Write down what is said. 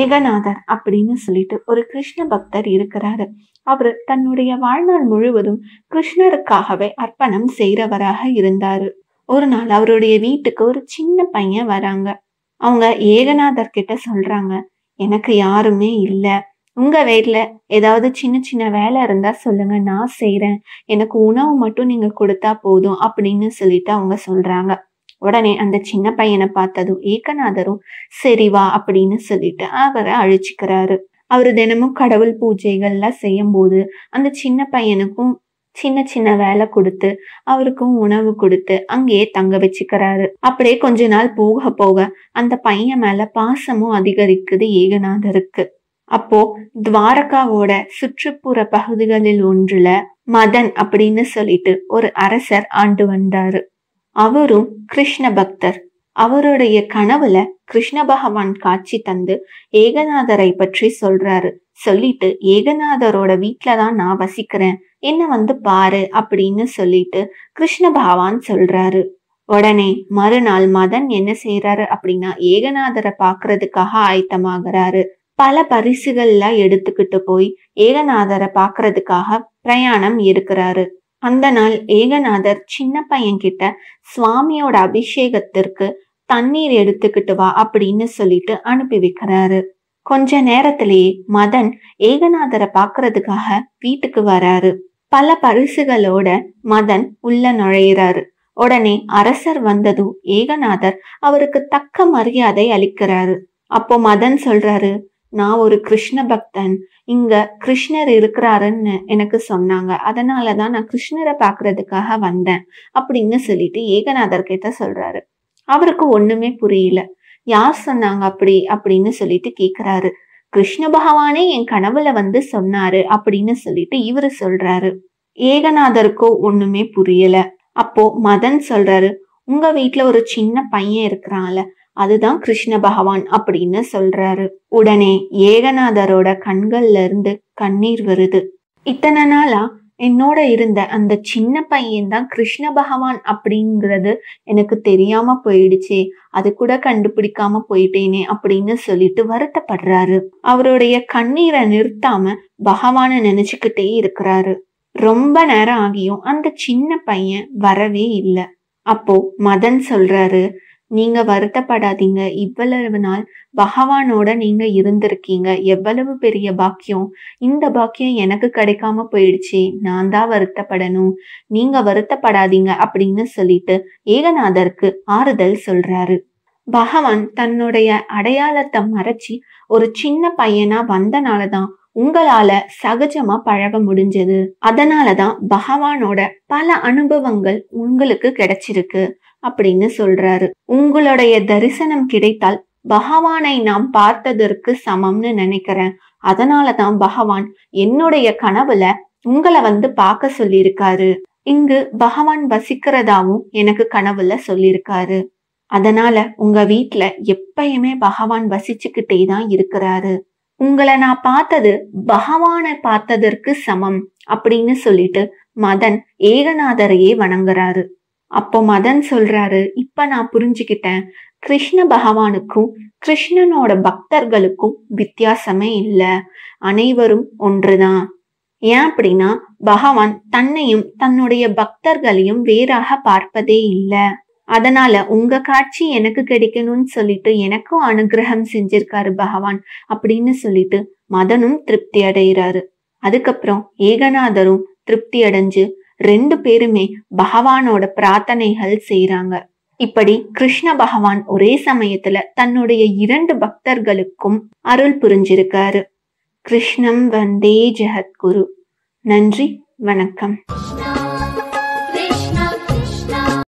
ஏகநாதர் அப்படின்னு சொல்லிட்டு ஒரு கிருஷ்ண பக்தர் இருக்கிறாரு அவரு தன்னுடைய வாழ்நாள் முழுவதும் கிருஷ்ணருக்காகவே அர்ப்பணம் செய்றவராக இருந்தாரு ஒரு நாள் அவருடைய வீட்டுக்கு ஒரு சின்ன பையன் வராங்க அவங்க ஏகநாதர் கிட்ட சொல்றாங்க எனக்கு யாருமே இல்ல உங்க வீட்ல ஏதாவது சின்ன சின்ன வேலை இருந்தா சொல்லுங்க நான் செய்றேன் எனக்கு உணவு மட்டும் நீங்க கொடுத்தா போதும் அப்படின்னு சொல்லிட்டு அவங்க சொல்றாங்க உடனே அந்த சின்ன பையனை பார்த்ததும் ஏகநாதரும் சரி வா அப்படின்னு சொல்லிட்டு அவரை அழிச்சுக்கிறாரு அவர் தினமும் கடவுள் பூஜைகள்லாம் செய்யும் போது அந்த சின்ன பையனுக்கும் சின்ன சின்ன வேலை கொடுத்து அவருக்கும் உணவு கொடுத்து அங்கேயே தங்க வச்சுக்கிறாரு அப்படியே கொஞ்ச நாள் போக போக அந்த பையன் மேல பாசமும் அதிகரிக்குது ஏகநாதருக்கு அப்போ துவாரகாவோட சுற்றுப்புற பகுதிகளில் ஒன்றுல மதன் அப்படின்னு சொல்லிட்டு ஒரு அரசர் ஆண்டு வந்தாரு அவரும் கிருஷ்ண பக்தர் அவருடைய கனவுல கிருஷ்ண பகவான் காட்சி தந்து ஏகநாதரை பற்றி சொல்றாரு சொல்லிட்டு ஏகநாதரோட வீட்ல தான் நான் வசிக்கிறேன் என்ன வந்து பாரு அப்படின்னு சொல்லிட்டு கிருஷ்ண பகவான் சொல்றாரு உடனே மறுநாள் மதன் என்ன செய்யறாரு அப்படின்னா ஏகநாதரை பாக்குறதுக்காக ஆயத்தமாகறாரு பல பரிசுகள்லாம் எடுத்துக்கிட்டு போய் ஏகநாதரை பாக்குறதுக்காக பிரயாணம் இருக்கிறாரு அந்த நாள் ஏகநாதர் சின்ன பையன் கிட்ட சுவாமியோட அபிஷேகத்திற்கு தண்ணீர் எடுத்துக்கிட்டு வா அப்படின்னு சொல்லிட்டு அனுப்பி வைக்கிறாரு கொஞ்ச நேரத்திலேயே மதன் ஏகநாதரை பாக்குறதுக்காக வீட்டுக்கு வராரு பல பரிசுகளோட மதன் உள்ள நுழையிறாரு உடனே அரசர் வந்ததும் ஏகநாதர் அவருக்கு தக்க மரியாதை அளிக்கிறாரு அப்போ மதன் சொல்றாரு நான் ஒரு கிருஷ்ண பக்தன் இங்க கிருஷ்ணர் இருக்கிறாருன்னு எனக்கு சொன்னாங்க அதனாலதான் நான் கிருஷ்ணரை பாக்குறதுக்காக வந்தேன் அப்படின்னு சொல்லிட்டு ஏகநாதர் கிட்ட சொல்றாரு அவருக்கு ஒண்ணுமே புரியல யார் சொன்னாங்க அப்படி அப்படின்னு சொல்லிட்டு கேக்குறாரு கிருஷ்ண பகவானே என் கனவுல வந்து சொன்னாரு அப்படின்னு சொல்லிட்டு இவரு சொல்றாரு ஏகநாதருக்கோ ஒண்ணுமே புரியல அப்போ மதன் சொல்றாரு உங்க வீட்ல ஒரு சின்ன பையன் இருக்கிறான்ல அதுதான் கிருஷ்ண பகவான் அப்படின்னு சொல்றாரு உடனே ஏகநாதரோட கண்கள்ல இருந்து கண்ணீர் வருது இத்தனை நாளா என்னோட இருந்த அந்த சின்ன பையன் தான் கிருஷ்ண பகவான் அப்படிங்கிறது எனக்கு தெரியாம போயிடுச்சே அது கூட கண்டுபிடிக்காம போயிட்டேனே அப்படின்னு சொல்லிட்டு வருத்தப்படுறாரு அவருடைய கண்ணீரை நிறுத்தாம பகவானை நினைச்சுக்கிட்டே இருக்கிறாரு ரொம்ப நேரம் ஆகியும் அந்த சின்ன பையன் வரவே இல்லை அப்போ மதன் சொல்றாரு நீங்க வருத்தப்படாதீங்க இவ்வளவு நாள் பகவானோட நீங்க இருந்திருக்கீங்க எவ்வளவு பெரிய பாக்கியம் இந்த பாக்கியம் எனக்கு கிடைக்காம போயிடுச்சு நான் தான் வருத்தப்படணும் நீங்க வருத்தப்படாதீங்க அப்படின்னு சொல்லிட்டு ஏகநாதருக்கு ஆறுதல் சொல்றாரு பகவான் தன்னுடைய அடையாளத்தை மறைச்சி ஒரு சின்ன பையனா வந்தனாலதான் உங்களால சகஜமா பழக முடிஞ்சது அதனாலதான் பகவானோட பல அனுபவங்கள் உங்களுக்கு கிடைச்சிருக்கு அப்படின்னு சொல்றாரு உங்களுடைய தரிசனம் கிடைத்தால் பகவானை நாம் பார்த்ததற்கு சமம்னு நினைக்கிறேன் அதனாலதான் பகவான் என்னுடைய கனவுல உங்களை வந்து பார்க்க சொல்லியிருக்காரு இங்கு பகவான் வசிக்கிறதாவும் எனக்கு கனவுல சொல்லியிருக்காரு அதனால உங்க வீட்ல எப்பயுமே பகவான் வசிச்சுக்கிட்டே தான் இருக்கிறாரு உங்களை நான் பார்த்தது பகவானை பார்த்ததற்கு சமம் அப்படின்னு சொல்லிட்டு மதன் ஏகநாதரையே வணங்குறாரு அப்போ மதன் சொல்றாரு இப்ப நான் புரிஞ்சுக்கிட்டேன் கிருஷ்ண பகவானுக்கும் கிருஷ்ணனோட பக்தர்களுக்கும் வித்தியாசமே இல்ல அனைவரும் ஒன்றுதான் ஏன் அப்படின்னா பகவான் தன்னையும் தன்னுடைய பக்தர்களையும் வேறாக பார்ப்பதே இல்ல அதனால உங்க காட்சி எனக்கு கிடைக்கணும்னு சொல்லிட்டு எனக்கும் அனுகிரகம் செஞ்சிருக்காரு பகவான் அப்படின்னு சொல்லிட்டு மதனும் திருப்தி அடைகிறாரு அதுக்கப்புறம் ஏகநாதரும் திருப்தி அடைஞ்சு ரெண்டு பேருமே பகவானோட பிரார்த்தனைகள் செய்யறாங்க இப்படி கிருஷ்ண பகவான் ஒரே சமயத்துல தன்னுடைய இரண்டு பக்தர்களுக்கும் அருள் புரிஞ்சிருக்காரு கிருஷ்ணம் வந்தே ஜெகத்குரு நன்றி வணக்கம்